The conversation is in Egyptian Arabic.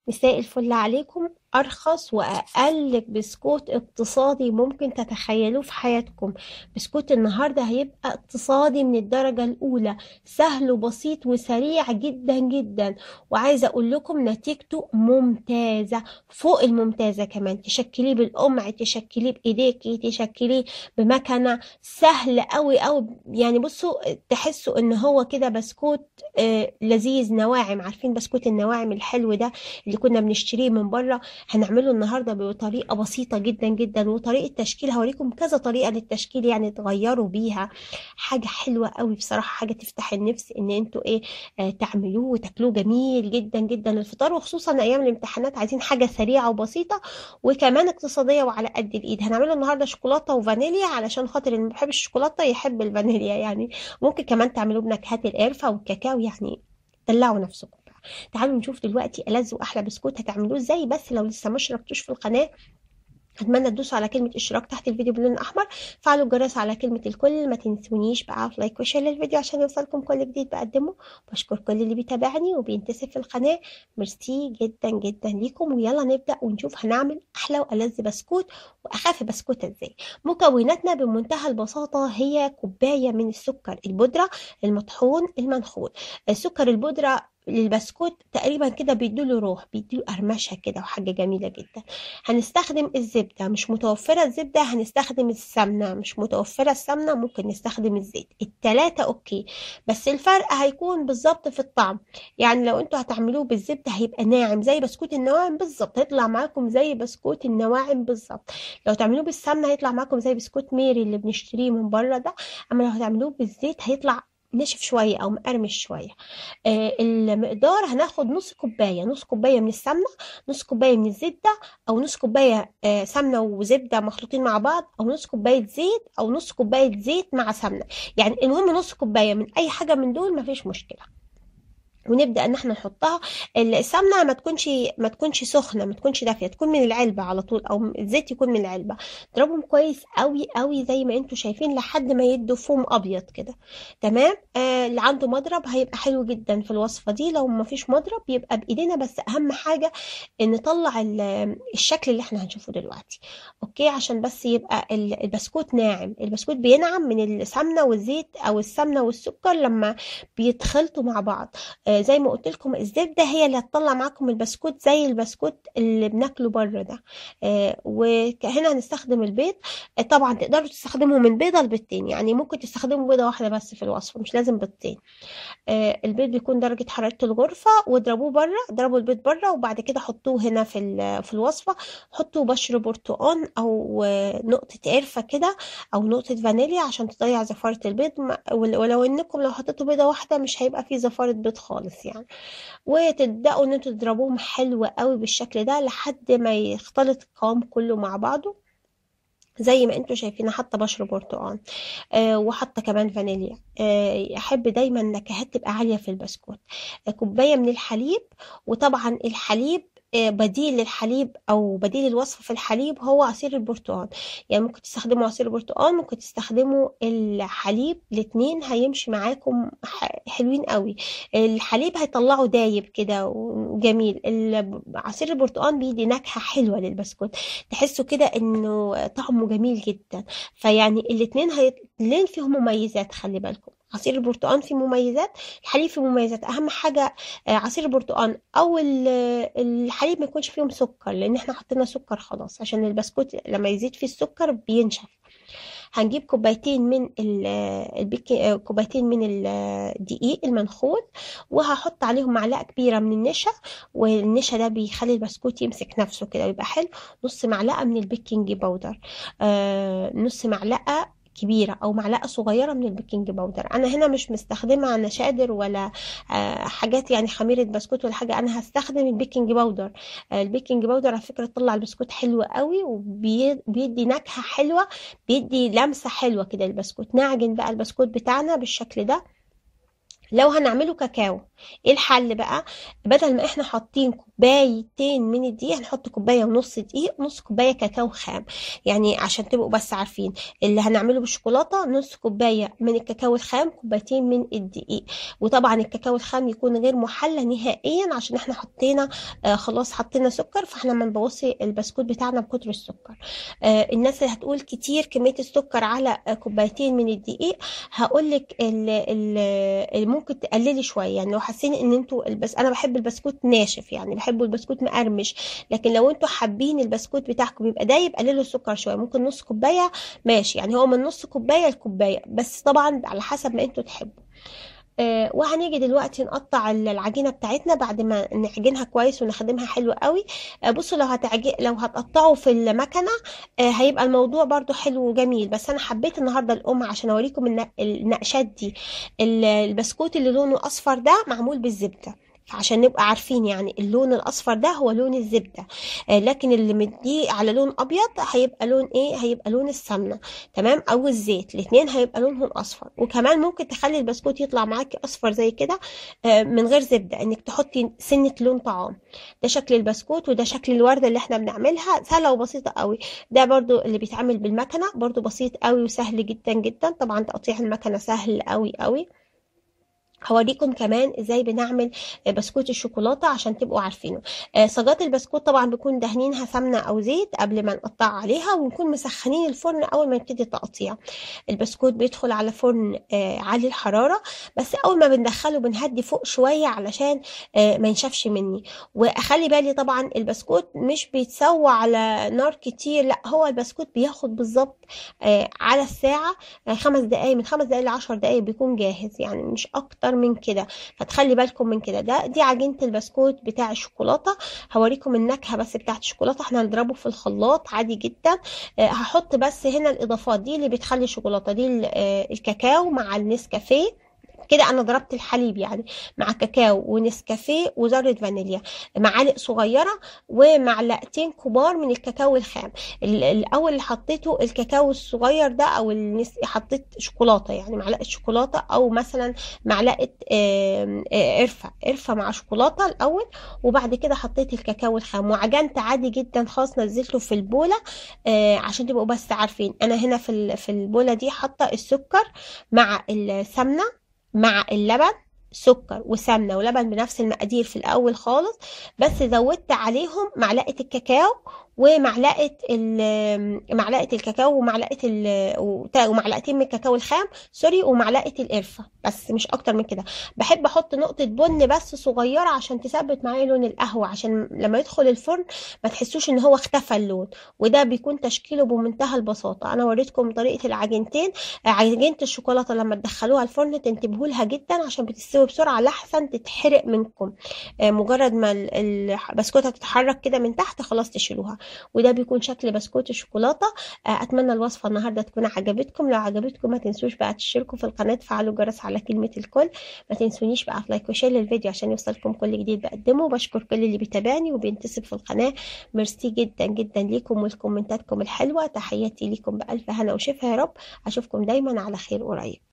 مساء الفل عليكم أرخص وأقل بسكوت اقتصادي ممكن تتخيلوه في حياتكم بسكوت النهاردة هيبقى اقتصادي من الدرجة الأولى سهل وبسيط وسريع جدا جدا وعايزة أقول لكم نتيجته ممتازة فوق الممتازة كمان تشكليه بالقمع تشكليه بإيديكي تشكليه بمكنة سهل قوي قوي يعني بصوا تحسوا إن هو كده بسكوت آه لذيذ نواعم عارفين بسكوت النواعم الحلو ده اللي كنا بنشتريه من بره هنعمله النهارده بطريقه بسيطه جدا جدا وطريقه تشكيل هوريكم كذا طريقه للتشكيل يعني تغيروا بيها حاجه حلوه قوي بصراحه حاجه تفتح النفس ان انتوا ايه آه تعملوه وتاكلوه جميل جدا جدا للفطار وخصوصا ايام الامتحانات عايزين حاجه سريعه وبسيطه وكمان اقتصاديه وعلى قد الايد هنعمله النهارده شوكولاته وفانيليا علشان خاطر اللي ما بيحبش الشوكولاته يحب الفانيليا يعني ممكن كمان تعملوه بنكهات القرفه والكاكاو يعني دلعوا نفسكم تعالوا نشوف دلوقتي ألذ وأحلى بسكوت هتعملوه ازاي بس لو لسه ما اشتركتوش في القناة اتمنى تدوسوا على كلمة اشتراك تحت الفيديو باللون الاحمر فعلوا الجرس على كلمة الكل ما تنسونيش بقى في لايك وشير للفيديو عشان يوصلكم كل جديد بقدمه بشكر كل اللي بيتابعني وبينتسب في القناة ميرسي جدا جدا ليكم ويلا نبدأ ونشوف هنعمل احلى والذ بسكوت واخف بسكوت ازاي مكوناتنا بمنتهى البساطة هي كوباية من السكر البودرة المطحون المنخول السكر البودرة للبسكوت تقريبا كده بيدوله روح بيدوله قرمشه كده وحاجه جميله جدا هنستخدم الزبده مش متوفره الزبده هنستخدم السمنه مش متوفره السمنه ممكن نستخدم الزيت التلاته اوكي بس الفرق هيكون بالظبط في الطعم يعني لو انتوا هتعملوه بالزبده هيبقى ناعم زي بسكوت النواعم بالظبط هيطلع معاكم زي بسكوت النواعم بالظبط لو تعملوه بالسمنه هيطلع معاكم زي بسكوت ميري اللي بنشتريه من بره ده اما لو هتعملوه بالزيت هيطلع نشف شوية أو مقرمش شوية آه المقدار هناخد نص كوباية نص كوباية من السمنة نص كوباية من الزبدة أو نص كوباية آه سمنة وزبدة مخلوطين مع بعض أو نص كوباية زيت أو نص كوباية زيت مع سمنة يعني المهم نص كوباية من أي حاجة من دول مفيش مشكلة ونبدا ان احنا نحطها السمنه ما تكونش ما تكونش سخنه ما تكونش دافيه تكون من العلبه على طول او الزيت يكون من العلبه اضربهم كويس قوي قوي زي ما انتم شايفين لحد ما يدوا فوم ابيض كده تمام آه اللي عنده مضرب هيبقى حلو جدا في الوصفه دي لو ما فيش مضرب يبقى بايدينا بس اهم حاجه ان نطلع الشكل اللي احنا هنشوفه دلوقتي اوكي عشان بس يبقى البسكوت ناعم البسكوت بينعم من السمنه والزيت او السمنه والسكر لما بيتخلطوا مع بعض زي ما قلت لكم الزبده هي اللي هتطلع معاكم البسكوت زي البسكوت اللي بناكله بره ده آه وهنا هنستخدم البيض آه طبعا تقدروا تستخدموا من بيضه لبيضتين يعني ممكن تستخدموا بيضه واحده بس في الوصفه مش لازم بيضتين آه البيض بيكون درجه حراره الغرفه واضربوه بره اضربوا البيض بره وبعد كده حطوه هنا في في الوصفه حطوا بشر برتقان او نقطه قرفه كده او نقطه فانيليا عشان تضيع زفاره البيض ولو انكم لو حطيتوا بيضه واحده مش هيبقى فيه زفاره بيض خالص خالص يعني وتبداوا ان انتوا تضربوهم حلو قوي بالشكل ده لحد ما يختلط القوام كله مع بعضه زي ما انتوا شايفين حاطه بشر برتقال أه وحاطه كمان فانيليا أه احب دايما النكهات تبقى عاليه في البسكوت أه كوبايه من الحليب وطبعا الحليب بديل للحليب او بديل الوصفه في الحليب هو عصير البرتقال يعني ممكن تستخدموا عصير البرتقال ممكن تستخدموا الحليب الاتنين هيمشي معاكم حلوين قوي الحليب هيطلعه دايب كده وجميل عصير البرتقال بيدي نكهه حلوه للبسكوت تحسوا كده انه طعمه جميل جدا فيعني الاتنين هيطلعين فيهم مميزات خلي بالكم عصير البرتقال فيه مميزات الحليب فيه مميزات اهم حاجه عصير البرتقال او الحليب ما يكونش فيهم سكر لان احنا حطينا سكر خلاص عشان البسكوت لما يزيد فيه السكر بينشف هنجيب كوبايتين من البيكي كوبايتين من الدقيق المنخول وهحط عليهم معلقه كبيره من النشا والنشا ده بيخلي البسكوت يمسك نفسه كده ويبقى حلو نص معلقه من البيكنج باودر آه نص معلقه كبيرة أو معلقة صغيرة من البيكنج باودر أنا هنا مش مستخدمة نشادر ولا حاجات يعني خميرة بسكوت ولا حاجة أنا هستخدم البيكنج باودر البيكنج باودر على فكرة تطلع البسكوت حلو قوي وبيدي نكهة حلوة بيدي لمسة حلوة كده البسكوت نعجن بقى البسكوت بتاعنا بالشكل ده لو هنعمله كاكاو ايه الحل بقى بدل ما احنا حاطين كوبايتين من الدقيق هنحط كوبايه ونص دقيق نص كوبايه كاكاو خام يعني عشان تبقوا بس عارفين اللي هنعمله بالشوكولاته نص كوبايه من الكاكاو الخام كوبايتين من الدقيق وطبعا الكاكاو الخام يكون غير محلى نهائيا عشان احنا حطينا آه خلاص حطينا سكر فاحنا ما نبوظش البسكوت بتاعنا بكتر السكر آه الناس اللي هتقول كتير كميه السكر على آه كوبايتين من الدقيق هقول لك اللي ممكن تقللي شويه يعني لو حاسين ان انتوا البس انا بحب البسكوت ناشف يعني بحبه البسكوت مقرمش لكن لو انتوا حابين البسكوت بتاعكم يبقى دايب قللوا السكر شويه ممكن نص كوبايه ماشي يعني هو من نص كوبايه لكوبايه بس طبعا على حسب ما انتوا تحبوا آه وهنيجي دلوقتي نقطع العجينه بتاعتنا بعد ما نعجنها كويس ونخدمها حلو قوي آه بصوا لو هتعجي لو هتقطعوا في المكنه آه هيبقى الموضوع برضو حلو وجميل بس انا حبيت النهارده الام عشان اوريكم النقشات دي البسكوت اللي لونه اصفر ده معمول بالزبده عشان نبقى عارفين يعني اللون الاصفر ده هو لون الزبده آه لكن اللي مديه على لون ابيض هيبقى لون ايه هيبقى لون السمنه تمام او الزيت الاثنين هيبقى لونهم اصفر وكمان ممكن تخلي البسكوت يطلع معاكي اصفر زي كده آه من غير زبده انك تحطي سنه لون طعام ده شكل البسكوت وده شكل الورده اللي احنا بنعملها سهله وبسيطه قوي ده برضو اللي بيتعمل بالمكنه برضو بسيط قوي وسهل جدا جدا طبعا تقطيع المكنه سهل قوي قوي هوريكم كمان ازاي بنعمل بسكوت الشوكولاته عشان تبقوا عارفينه صاجات البسكوت طبعا بنكون دهنينها سمنه او زيت قبل ما نقطع عليها ونكون مسخنين الفرن اول ما يبتدي التقطيع البسكوت بيدخل على فرن عالي الحراره بس اول ما بندخله بنهدي فوق شويه علشان ما ينشفش مني واخلي بالي طبعا البسكوت مش بيتسوى على نار كتير لا هو البسكوت بياخد بالظبط على الساعه خمس دقائق من خمس دقائق لعشر دقائق بيكون جاهز يعني مش اكتر من كده فتخلي بالكم من كده ده دي عجينه البسكوت بتاع الشوكولاته هوريكم النكهه بس بتاعت الشوكولاته احنا هنضربه في الخلاط عادي جدا أه هحط بس هنا الاضافات دي اللي بتخلي الشوكولاته دي أه الكاكاو مع النسكافيه كده انا ضربت الحليب يعني مع كاكاو ونسكافيه وذره فانيليا معالق صغيره ومعلقتين كبار من الكاكاو الخام الاول اللي حطيته الكاكاو الصغير ده او النس... حطيت شوكولاته يعني معلقه شوكولاته او مثلا معلقه قرفه قرفه مع شوكولاته الاول وبعد كده حطيت الكاكاو الخام وعجنت عادي جدا خالص نزلته في البوله عشان تبقوا بس عارفين انا هنا في في البوله دي حاطه السكر مع السمنه مع اللبن سكر وسمنة ولبن بنفس المقادير في الأول خالص بس زودت عليهم معلقة الكاكاو ومعلقة معلقة الكاكاو ومعلقة ومعلقتين من الكاكاو الخام سوري ومعلقة القرفة بس مش أكتر من كده بحب أحط نقطة بن بس صغيرة عشان تثبت معايا لون القهوة عشان لما يدخل الفرن ما تحسوش إن هو اختفى اللون وده بيكون تشكيله بمنتهى البساطة أنا وريتكم طريقة العجينتين عجينة الشوكولاتة لما تدخلوها الفرن تنتبهوا لها جدا عشان بتستوي بسرعة لحسن تتحرق منكم مجرد ما البسكوتة تتحرك كده من تحت خلاص تشيلوها وده بيكون شكل بسكوت الشوكولاته اتمنى الوصفه النهارده تكون عجبتكم لو عجبتكم ما تنسوش بقى تشتركوا في القناه تفعلوا الجرس على كلمه الكل ما تنسونيش بقى في لايك وشير للفيديو عشان يوصلكم كل جديد بقدمه بشكر كل اللي بيتابعني وبينتسب في القناه ميرسي جدا جدا ليكم ولكومنتاتكم الحلوه تحياتي ليكم بالف هنا وشفا يا رب اشوفكم دايما على خير قريب